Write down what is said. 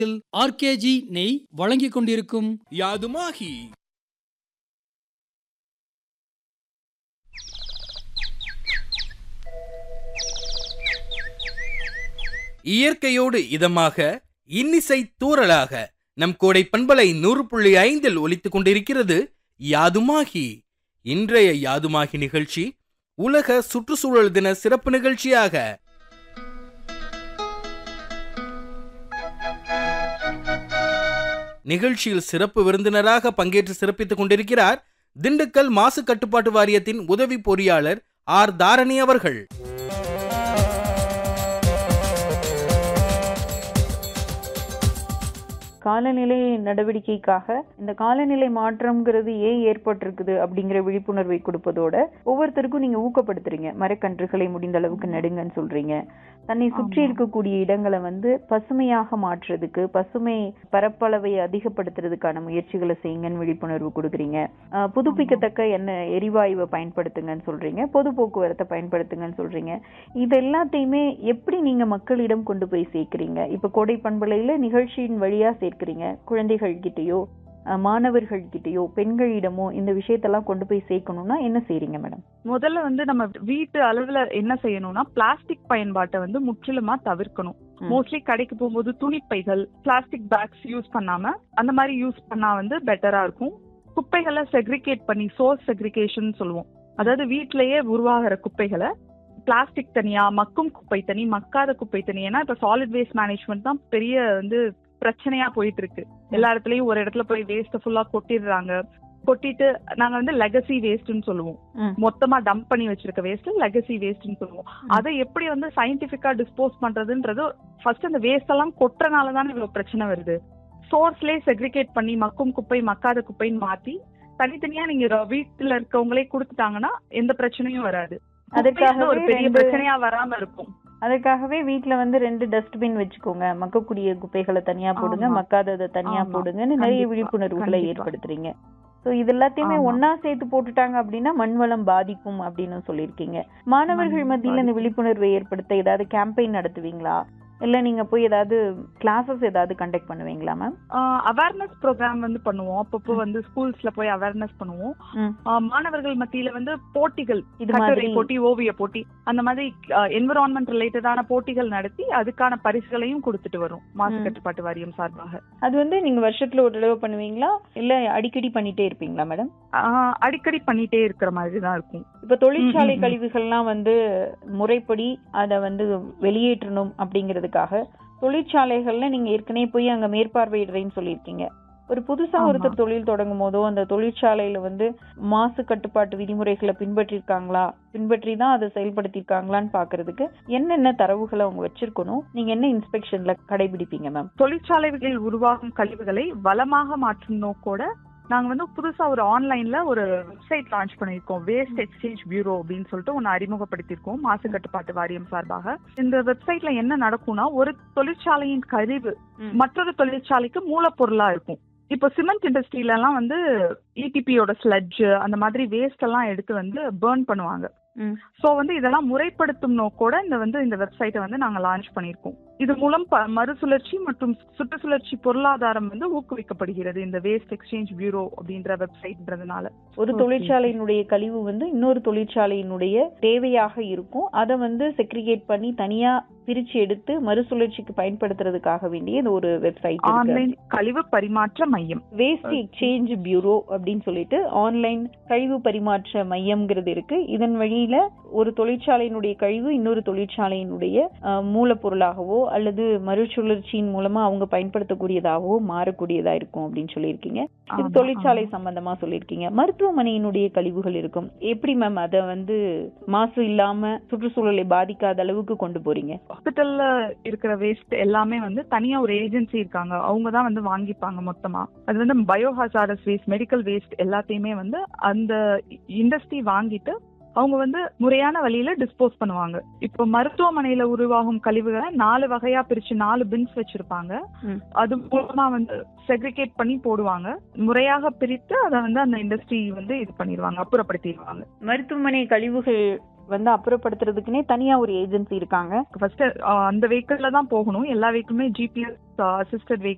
RKG நெய் வழங்கிக் கொண்டிருக்கும் யாதுமாகி இயற்கையோடு இதமாக இன்னிசை தூறலாக நம் கோடை பண்பலை நூறு புள்ளி ஐந்தில் ஒலித்துக் கொண்டிருக்கிறது யாதுமாகி இன்றைய யாதுமாகி நிகழ்ச்சி உலக சுற்றுச்சூழல் தின சிறப்பு நிகழ்ச்சியாக நிகழ்ச்சியில் சிறப்பு விருந்தினராக பங்கேற்று சிறப்பித்துக் கொண்டிருக்கிறார் திண்டுக்கல் மாசு கட்டுப்பாட்டு வாரியத்தின் உதவி பொறியாளர் ஆர் தாரணி அவர்கள் காலநிலை நடவடிக்கைக்காக இந்த காலநிலை மாற்றம்ங்கிறது ஏன் ஏற்பட்டிருக்குது அப்படிங்கிற விழிப்புணர்வை கொடுப்பதோட ஒவ்வொருத்தருக்கும் நீங்க ஊக்கப்படுத்துறீங்க மரக்கன்றுகளை முடிந்த அளவுக்கு நடுங்கன்னு சொல்றீங்க தன்னை சுற்றி இருக்கக்கூடிய இடங்களை வந்து பசுமையாக மாற்றுறதுக்கு பசுமை பரப்பளவை அதிகப்படுத்துறதுக்கான முயற்சிகளை செய்யுங்கன்னு விழிப்புணர்வு கொடுக்குறீங்க அஹ், புதுப்பிக்கத்தக்க என்ன எரிவாயுவை பயன்படுத்துங்கன்னு சொல்றீங்க பொது போக்குவரத்தை பயன்படுத்துங்கன்னு சொல்றீங்க இது எல்லாத்தையுமே எப்படி நீங்க மக்களிடம் கொண்டு போய் சேர்க்கிறீங்க இப்ப கோடை பண்பலையில நிகழ்ச்சியின் வழியா சேர்க்கிறீங்க குழந்தைகள் கிட்டயோ அஹ், மாணவர்கள் கிட்டயோ பெண்களிடமோ இந்த விஷயத்தெல்லாம் கொண்டு போய் சேர்க்கணும்னா என்ன செய்றீங்க மேடம் முதல்ல வந்து நம்ம வீட்டு அளவுல என்ன செய்யணும்னா பிளாஸ்டிக் பயன்பாட்டை வந்து முற்றிலுமா தவிர்க்கணும் ம். மோஸ்ட்லி கடைக்கு போகும்போது துணிப்பைகள் பிளாஸ்டிக் பேக்ஸ் யூஸ் பண்ணாம அந்த மாதிரி யூஸ் பண்ணா வந்து பெட்டரா இருக்கும் குப்பைகளை செக்ரிகேட் பண்ணி சோர்ஸ் செக்ரிகேஷன் சொல்லுவோம் அதாவது வீட்டிலேயே உருவாகிற குப்பைகளை பிளாஸ்டிக் தனியா மக்கும் குப்பை தனி மக்காத குப்பை தனி ஏன்னா இப்ப சாலிட் வேஸ்ட் மேனேஜ்மெண்ட் தான் பெரிய வந்து பிரச்சனையா போயிட்டு இருக்கு எல்லா இடத்துலயும் ஒரு இடத்துல போய் வேஸ்ட் ஃபுல்லா கொட்டிடுறாங்க கொட்டிட்டு நாங்க வந்து லெகசி வேஸ்ட்னு சொல்லுவோம் ம். மொத்தமா டம்ப் பண்ணி வச்சிருக்க வேஸ்ட் லெகசி வேஸ்ட்னு சொல்லுவோம் அதை எப்படி வந்து சயின்டிபிக்கா டிஸ்போஸ் பண்றதுன்றது ஃபர்ஸ்ட் அந்த வேஸ்ட் எல்லாம் கொட்டுறனால தானே இவ்வளவு பிரச்சனை வருது சோர்ஸ்லயே செக்ரிகேட் பண்ணி மக்கும் குப்பை மக்காத குப்பைன்னு மாத்தி தனித்தனியா நீங்க ர- வீட்டுல இருக்கவங்களே கொடுத்துட்டாங்கன்னா எந்த பிரச்சனையும் வராது அதற்காகவே குப்பை வந்து ஒரு பெரிய ரெண்டு- பிரச்சனையா வராம இருக்கும் அதுக்காகவே வீட்ல வந்து ரெண்டு டஸ்ட்பின் வச்சுக்கோங்க மக்கக்கூடிய குப்பைகளை தனியா போடுங்க ஆமா. மக்காததை தனியா ஆமா. போடுங்கன்னு நிறைய கண்டிப்பா, விழிப்புணர்வுகளை கண்டிப்பா. ஏற்படுத்துறீங்க சோ இது எல்லாத்தையுமே ஆமா. ஒன்னா சேர்த்து போட்டுட்டாங்க அப்படின்னா மண்வளம் பாதிக்கும் அப்படின்னு சொல்லியிருக்கீங்க மாணவர்கள் மண் மத்தியில இந்த பாதிக்கும். விழிப்புணர்வை ஏற்படுத்த ஏதாவது கேம்பெயின் நடத்துவீங்களா இல்ல நீங்க போய் ஏதாவது கிளாஸஸ் ஏதாவது கண்டக்ட் பண்ணுவீங்களா மேம் அவேர்னஸ் ப்ரோக்ராம் வந்து பண்ணுவோம் அப்பப்போ வந்து ஸ்கூல்ஸ்ல போய் அவேர்னஸ் பண்ணுவோம் ம். ஆஹ் மாணவர்கள் மத்தியில வந்து போட்டிகள் இது கட்டுரை மாதிரி போட்டி ஓவிய போட்டி அந்த மாதிரி என்விரான்மெண்ட் ரிலேட்டடான போட்டிகள் நடத்தி அதுக்கான பரிசுகளையும் கொடுத்துட்டு வரும் மாசு ம். கட்டுப்பாட்டு வாரியம் சார்பாக அது வந்து நீங்க வருஷத்துல ஒரு தடவை பண்ணுவீங்களா இல்ல அடிக்கடி பண்ணிட்டே இருப்பீங்களா மேடம் ஆஹ் அடிக்கடி பண்ணிட்டே இருக்கிற மாதிரி தான் இருக்கும் இப்ப தொழிற்சாலை ம், ம், ம். கழிவுகள்லாம் வந்து முறைப்படி அதை வந்து வெளியேற்றணும் அப்படிங்கிறதுக்காக தொழிற்சாலைகள்ல நீங்க ஏற்கனவே போய் அங்க மேற்பார்வையிடுறேன்னு சொல்லியிருக்கீங்க ஒரு புதுசா ஆமா. ஒருத்தர் தொழில் தொடங்கும் போதோ அந்த தொழிற்சாலையில வந்து மாசு கட்டுப்பாட்டு விதிமுறைகளை பின்பற்றிருக்காங்களா பின்பற்றி தான் அதை செயல்படுத்திருக்காங்களான்னு பாக்குறதுக்கு என்னென்ன தரவுகளை அவங்க வச்சிருக்கணும் நீங்க என்ன இன்ஸ்பெக்ஷன்ல கடைபிடிப்பீங்க மேம் தொழிற்சாலைகளில் உருவாகும் கழிவுகளை வளமாக மாற்றும் நோக்கோட நாங்க வந்து புதுசா ஒரு ஆன்லைன்ல ஒரு வெப்சைட் லான்ச் பண்ணிருக்கோம் வேஸ்ட் எக்ஸ்சேஞ்ச் பியூரோ அப்படின்னு சொல்லிட்டு ஒன்னு அறிமுகப்படுத்தியிருக்கோம் மாசு கட்டுப்பாட்டு வாரியம் சார்பாக இந்த வெப்சைட்ல என்ன நடக்கும்னா ஒரு தொழிற்சாலையின் கழிவு ம். மற்றொரு தொழிற்சாலைக்கு மூலப்பொருளா இருக்கும் இப்போ சிமெண்ட் இண்டஸ்ட்ரியில எல்லாம் வந்து இடிபியோட ஸ்லட்ஜ் அந்த மாதிரி வேஸ்ட் எல்லாம் எடுத்து வந்து பேர்ன் பண்ணுவாங்க ம். சோ வந்து இதெல்லாம் முறைப்படுத்தும் நோக்கோட இந்த வந்து இந்த வெப்சைட்டை வந்து நாங்க லான்ச் பண்ணியிருக்கோம் இது மூலம் ப- மறுசுழற்சி மற்றும் சுற்றுச்சுழற்சி பொருளாதாரம் வந்து ஊக்குவிக்கப்படுகிறது இந்த வேஸ்ட் எக்ஸ்சேஞ்ச் பியூரோ அப்படின்ற வெப்சைட்ன்றதுனால ஒரு Okay. தொழிற்சாலையினுடைய கழிவு வந்து இன்னொரு தொழிற்சாலையினுடைய தேவையாக இருக்கும் அதை வந்து செக்ரிகேட் பண்ணி தனியா பிரிச்சு எடுத்து மறுசுழற்சிக்கு பயன்படுத்துறதுக்காக வேண்டிய இது ஒரு வெப்சைட் ஆன்லைன் கழிவு பரிமாற்ற மையம் வேஸ்ட் எக்ஸ்சேஞ்ச் பியூரோ அப்படின்னு சொல்லிட்டு ஆன்லைன் கழிவு பரிமாற்ற மையம்ங்கிறது இருக்கு இதன் வழியில ஒரு தொழிற்சாலையினுடைய கழிவு இன்னொரு தொழிற்சாலையினுடைய அஹ், மூலப்பொருளாகவோ அல்லது மறுசுழற்சியின் மூலமா அவங்க பயன்படுத்தக்கூடியதாகவோ மாறக்கூடியதா இருக்கும் அப்படின்னு சொல்லியிருக்கீங்க இது ஆமா, தொழிற்சாலை ஆமா. சம்பந்தமா சொல்லியிருக்கீங்க மருத்துவமனையினுடைய கழிவுகள் இருக்கும் எப்படி மேம் அதை வந்து மாசு இல்லாம சுற்றுச்சூழலை பாதிக்காத அளவுக்கு கொண்டு போறீங்க ஹாஸ்பிட்டல்ல இருக்கிற வேஸ்ட் எல்லாமே வந்து தனியா ஒரு ஏஜென்சி இருக்காங்க அவங்க தான் வந்து வாங்கிப்பாங்க மொத்தமா அது வந்து பயோஹாசாரஸ் வேஸ்ட் மெடிக்கல் வேஸ்ட் எல்லாத்தையுமே வந்து அந்த இண்டஸ்ட்ரி வாங்கிட்டு அவங்க வந்து முறையான வழியில டிஸ்போஸ் பண்ணுவாங்க இப்போ மருத்துவமனையில உருவாகும் கழிவுகளை நாலு வகையா பிரிச்சு நாலு பின்ஸ் வச்சிருப்பாங்க ம். அது மூலமா வந்து செக்ரிகேட் பண்ணி போடுவாங்க முறையாக பிரித்து அதை வந்து அந்த இண்டஸ்ட்ரி வந்து இது பண்ணிடுவாங்க அப்புறப்படுத்திடுவாங்க மருத்துவமனை கழிவுகள் வந்து அப்புறப்படுத்துறதுக்குனே தனியா ஒரு ஏஜென்சி இருக்காங்க ஃபர்ஸ்ட் அந்த வெஹிக்கிள்ல தான் போகணும் எல்லா வெஹிக்கிளுமே ஜிபிஎஸ் அசிஸ்டட்